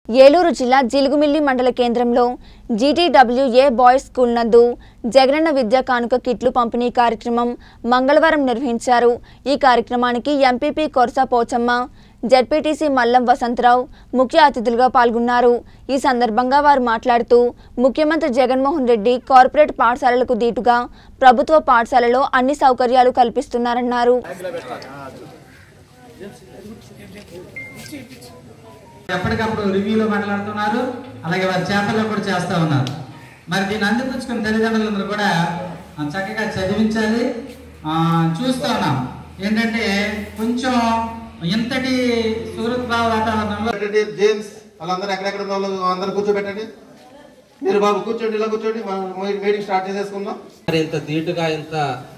ఏలూరు జిల్లా జిలుగుమిల్లి మండల కేంద్రంలో జీటీడబ్ల్యూఏ బాయ్స్ స్కూల్ నందు జగనన్న విద్యా కానుక కిట్లు పంపిణీ కార్యక్రమం మంగళవారం నిర్వహించారు ఈ కార్యక్రమానికి ఎంపీపీ కొరస పోచమ్మ జడ్పీటీసీ మల్లం వసంతరావు ముఖ్య అతిథులుగా పాల్గొన్నారు ఈ సందర్భంగా వారు మాట్లాడుతూ ముఖ్యమంత్రి జగన్మోహన్ రెడ్డి కార్పొరేట్ పాఠశాలలకు దీటుగా ప్రభుత్వ పాఠశాలలో అన్ని సౌకర్యాలు కల్పిస్తున్నారన్నారు ఎప్పటికప్పుడు రివ్యూలో మాట్లాడుతున్నారు అలాగే వారి చేతల్లో కూడా చేస్తూ ఉన్నారు మరి దీన్ని అందిపుచ్చుకున్న తల్లిదండ్రులందరూ కూడా ఆ, చక్కగా చదివించాలి ఆ, చూస్తూ ఉన్నాం ఏంటంటే కొంచెం ఇంతటి సూరత్భావ వాతావరణంలో పెట్టండి జేమ్స్ వాళ్ళందరూ ఎక్కడెక్కడ ఉన్న వాళ్ళు అందరూ కూర్చోబెట్టండి మీరు బాబు కూర్చోండి ఇలా కూర్చోండి మనం మీటింగ్ స్టార్ట్ చేసేసుకుందాం మరి ఇంత ధీటుగా ఇంత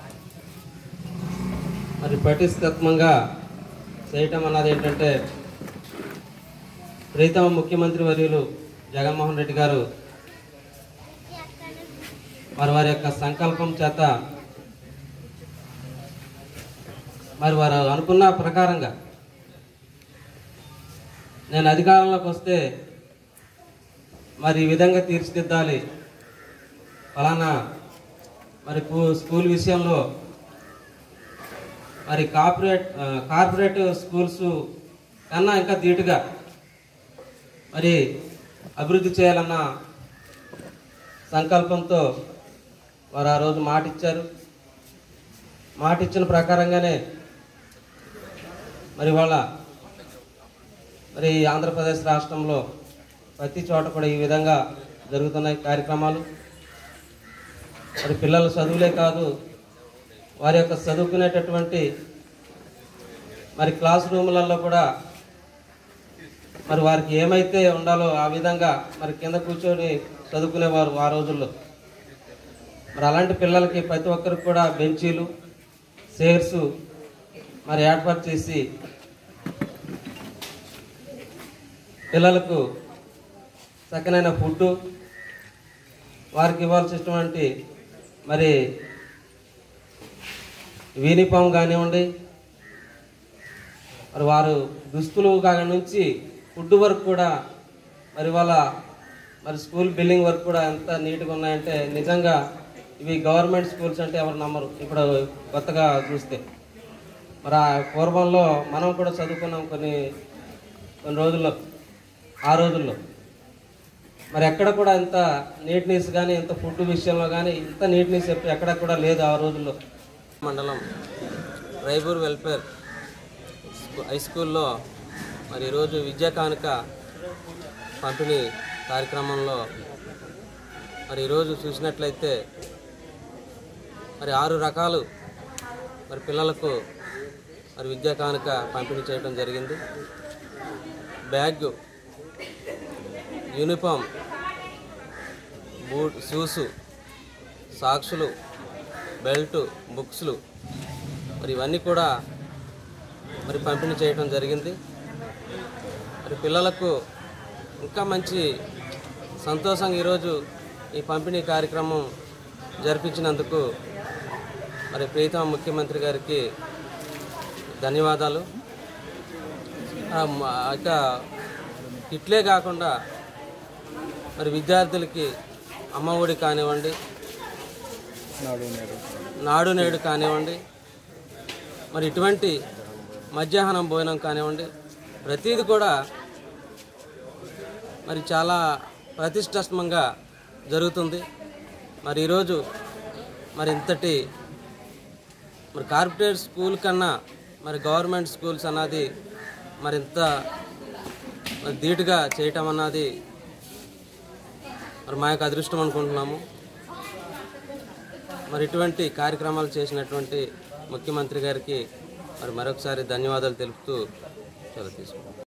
మరి పటిష్టత్వంగా చేయటం అన్నది ఏంటంటే ప్రీతమ ముఖ్యమంత్రి వర్యులు జగన్మోహన్ రెడ్డి గారు మరి వారి యొక్క సంకల్పం చేత మరి వారు అనుకున్న ప్రకారంగా నేను అధికారంలోకి వస్తే మరి ఈ విధంగా తీర్చిదిద్దాలి ఫలానా మరి కు- స్కూల్ విషయంలో మరి కార్పొరేట్ ఆ, కార్పొరేట్ స్కూల్స్ కన్నా ఇంకా ధీటుగా మరి అభివృద్ధి చేయాలన్న సంకల్పంతో వారు ఆ రోజు మాట ఇచ్చారు మాట ఇచ్చిన ప్రకారంగానే మరి వాళ్ళ మరి ఆంధ్రప్రదేశ్ రాష్ట్రంలో ప్రతి చోట కూడా ఈ విధంగా జరుగుతున్నాయి కార్యక్రమాలు మరి పిల్లల చదువులే కాదు వారి యొక్క చదువుకునేటటువంటి మరి క్లాస్ రూములలో కూడా మరి వారికి ఏమైతే ఉండాలో ఆ విధంగా మరి కింద కూర్చొని చదువుకునేవారు ఆ రోజుల్లో మరి అలాంటి పిల్లలకి ప్రతి ఒక్కరికి కూడా బెంచీలు చైర్స్ మరి ఏర్పాటు చేసి పిల్లలకు చక్కనైన ఫుడ్ వారికి ఇవ్వాల్సినటువంటి మరి యూనిఫామ్ కానివ్వండి మరి వారు దుస్తులు కాని నుంచి ఫుడ్ వర్క్ కూడా మరి వాళ్ళ మరి స్కూల్ బిల్డింగ్ వర్క్ కూడా ఎంత నీట్గా ఉన్నాయంటే నిజంగా ఇవి గవర్నమెంట్ స్కూల్స్ అంటే ఎవరు నమ్మరు ఇప్పుడు కొత్తగా చూస్తే మరి ఆ పూర్వంలో మనం కూడా చదువుకున్నాం కొన్ని కొన్ని రోజుల్లో ఆ రోజుల్లో మరి ఎక్కడ కూడా ఇంత నీట్నెస్ కానీ ఇంత ఫుడ్ విషయంలో కానీ ఇంత నీట్నెస్ ఎక్కడ కూడా లేదు ఆ రోజుల్లో మండలం రైబూర్ వెల్ఫేర్ స్కూ- హై స్కూల్లో మరి ఈరోజు విద్యా కానుక పంపిణీ కార్యక్రమంలో మరి ఈరోజు చూసినట్లయితే మరి ఆరు రకాలు మరి పిల్లలకు మరి విద్యా కానుక పంపిణీ చేయడం జరిగింది బ్యాగ్ యూనిఫామ్ బూట్ షూసు సాక్సులు బెల్ట్ బుక్స్లు మరి ఇవన్నీ కూడా మరి పంపిణీ చేయడం జరిగింది మరి పిల్లలకు ఇంకా మంచి సంతోషంగా ఈరోజు ఈ పంపిణీ కార్యక్రమం జరిపించినందుకు మరి ప్రీతమ ముఖ్యమంత్రి గారికి ధన్యవాదాలు ఆ, మ- ఇక ఇట్లే కాకుండా మరి విద్యార్థులకి అమ్మఒడి కానివ్వండి నాడు నేడు కానివ్వండి మరి ఇటువంటి మధ్యాహ్నం భోజనం కానివ్వండి ప్రతిది కూడా మరి చాలా ప్రతిష్టాత్మకంగా జరుగుతుంది మరి ఈరోజు మరి ఇంతటి మరి కార్పొరేట్ స్కూల్ కన్నా మరి గవర్నమెంట్ స్కూల్స్ అన్నది మరి ఇంత మరి ధీటుగా చేయటం అన్నది మరి మా యొక్క అదృష్టం అనుకుంటున్నాము మరి ఇటువంటి కార్యక్రమాలు చేసినటువంటి ముఖ్యమంత్రి గారికి మరి మరొకసారి ధన్యవాదాలు తెలుపుతూ సెలవు తీసుకుంటాం